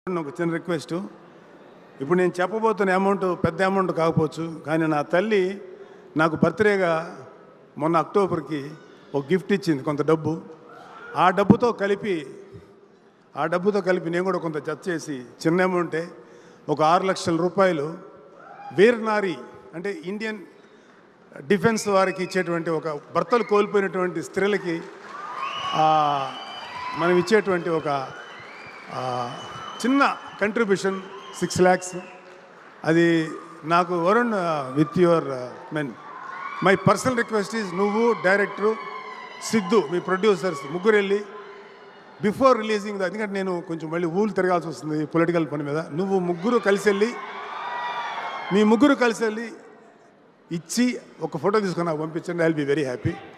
ఒక చిన్న రిక్వెస్ట్ ఇప్పుడు నేను చెప్పబోతున్న అమౌంట్ పెద్ద అమౌంట్ కాకపోవచ్చు కానీ నా తల్లి నాకు బర్త్డేగా మొన్న అక్టోబర్కి ఒక గిఫ్ట్ ఇచ్చింది కొంత డబ్బు ఆ డబ్బుతో కలిపి ఆ డబ్బుతో కలిపి నేను కూడా కొంత జత చేసి చిన్న అమౌంటే ఒక ఆరు లక్షల రూపాయలు వీరనారి అంటే ఇండియన్ డిఫెన్స్ వారికి ఇచ్చేటువంటి ఒక భర్తలు కోల్పోయినటువంటి స్త్రీలకి ఆ, మనం ఇచ్చేటువంటి ఒక ఆ, చిన్న కంట్రిబ్యూషన్ సిక్స్ ల్యాక్స్ అది నాకు Varun with your men my personal request is నువ్వు డైరెక్టరు సిద్ధు మీ ప్రొడ్యూసర్స్ ముగ్గురు వెళ్ళి బిఫోర్ రిలీజింగ్ ఎందుకంటే నేను కొంచెం మళ్ళీ ఊళ్ళు తిరగాల్సి వస్తుంది పొలిటికల్ పని మీద నువ్వు ముగ్గురు కలిసి వెళ్ళి మీ ముగ్గురు కలిసి వెళ్ళి ఇచ్చి ఒక ఫోటో తీసుకొని నాకు పంపించండి I will be very happy